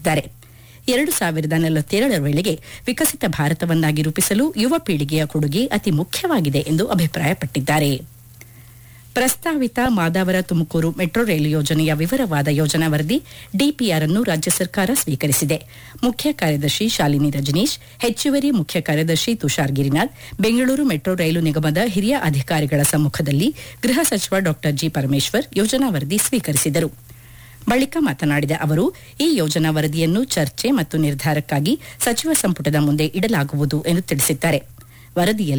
ತಿಳಿಸಿದ್ದಾರೆ ಎರಡು ಸಾವಿರದ ನಲವತ್ತೇಳರ ವೇಳೆಗೆ ವಿಕಸಿತ ಭಾರತವನ್ನಾಗಿ ರೂಪಿಸಲು ಯುವ ಪೀಳಿಗೆಯ ಕೊಡುಗೆ ಅತಿ ಮುಖ್ಯವಾಗಿದೆ ಎಂದು ಅಭಿಪ್ರಾಯಪಟ್ಟಿದ್ದಾರೆ ಪ್ರಸ್ತಾವಿತ ಮಾದಾವರ ತುಮಕೂರು ಮೆಟ್ರೋ ರೈಲು ಯೋಜನೆಯ ವಿವರವಾದ ಯೋಜನಾ ವರದಿ ಡಿಪಿಆರ್ ಅನ್ನು ರಾಜ್ಯ ಸರ್ಕಾರ ಸ್ವೀಕರಿಸಿದೆ ಮುಖ್ಯ ಕಾರ್ಯದರ್ಶಿ ಶಾಲಿನಿ ರಜನೀಶ್ ಹೆಚ್ಚುವರಿ ಮುಖ್ಯ ಕಾರ್ಯದರ್ಶಿ ತುಷಾರ್ ಗಿರಿನಾಥ್ ಬೆಂಗಳೂರು ಮೆಟ್ರೋ ರೈಲು ನಿಗಮದ ಹಿರಿಯ ಅಧಿಕಾರಿಗಳ ಸಮ್ಮುಖದಲ್ಲಿ ಗೃಹ ಸಚಿವ ಡಾ ಜಿ ಪರಮೇಶ್ವರ್ ಯೋಜನಾ ವರದಿ ಸ್ವೀಕರಿಸಿದರು ಬಳಿಕ ಮಾತನಾಡಿದ ಅವರು ಈ ಯೋಜನಾ ವರದಿಯನ್ನು ಚರ್ಚೆ ಮತ್ತು ನಿರ್ಧಾರಕ್ಕಾಗಿ ಸಚಿವ ಸಂಪುಟದ ಮುಂದೆ ಇಡಲಾಗುವುದು ಎಂದು ತಿಳಿಸಿದ್ದಾರೆ ವರದಿಯಲ್ಲಿ